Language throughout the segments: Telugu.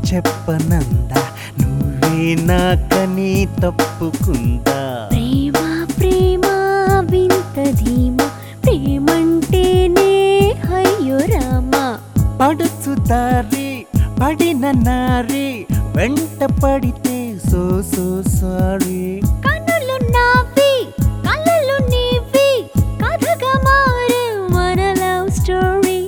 చెప్పనందా నువ్వే నాకని తప్పుకుందా ప్రేమ ప్రేమ వింత ధీమ ప్రేమంటేనే అయ్యో రామా పడుచు దారి పడిన నారి వెంట పడితే సో సో సారీ కన్నులు నావి కళ్ళలు నీవి కథగా మారే మన లవ్ స్టోరీ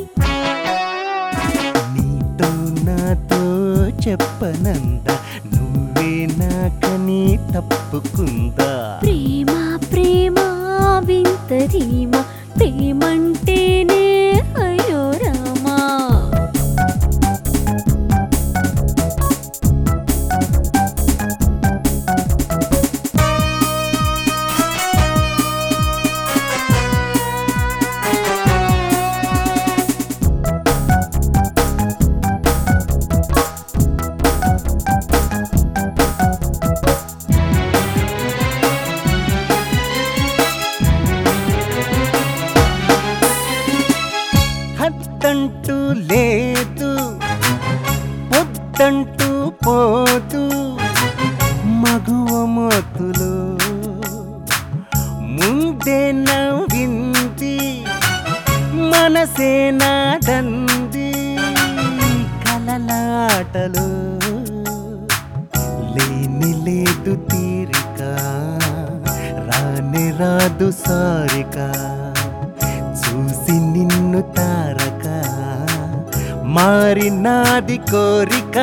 నీతో నాతో చెప్పనందా నువ్వే నాకని తప్పుకుందా ప్రేమ ప్రేమ వింత ధీమ ప్రేమంటేనే అయ్యో రామా హద్దంటూ లేదు పొద్దంటూ పోదు మగువ మోతులు ముందే నవ్వింది మనసే నాదంది కలలాటలు లేని లేదు తీరిక రాని రాదు సారిక చూసి నిన్ను తారక మారినాది కోరిక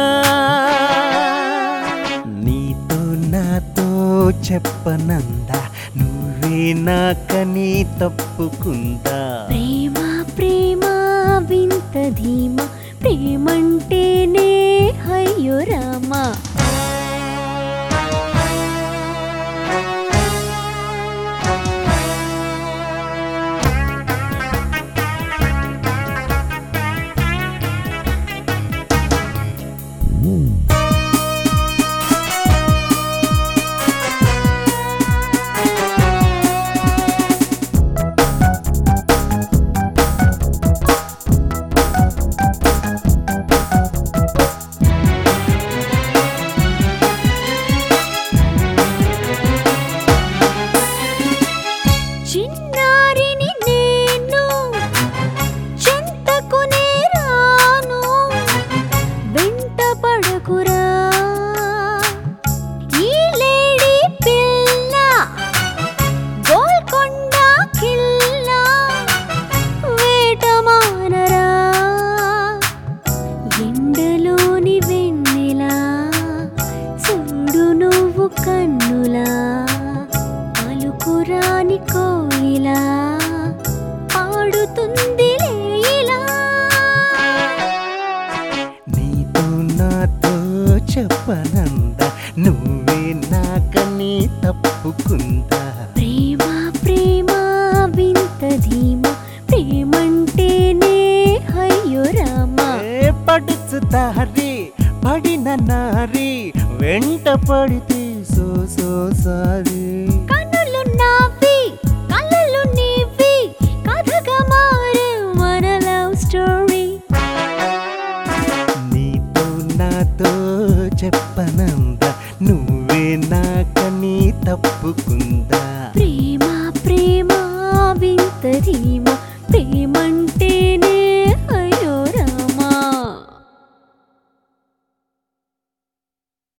నీతో నాతో చెప్పనందా నువ్వే నాకని తప్పుకుందా ప్రేమ ప్రేమ వింత ధీమ ప్రేమంటేనే అయ్యో రామా చిన్నారిని నేను చెంతకునే రాను వెంట పడకురా ఈ లేడీ పిల్ల గోల్కొండ కిల్ల వేట మానరా ఎండలోని వెన్నెలా చూడు నువ్వు కన్నులా పలుకురాని కోయిలా పాడుతుంది లేయిలా నీతో నాతో చెప్పనందా నువ్వే నాకని తప్పుకుందా ప్రేమ ప్రేమ వింత ధీమ ప్రేమంటేనే అయ్యో రామా ఏ పడుచు దారి పడిన నారి వెంట పడితే సో సో సారీ కన్నులు నావి కళ్ళలు నీవి కథగా మారే మన లవ్ స్టోరీ నీతో నాతో చెప్పనందా నువ్వే నాకని తప్పుకుందా ప్రేమ ప్రేమ వింత ధీమ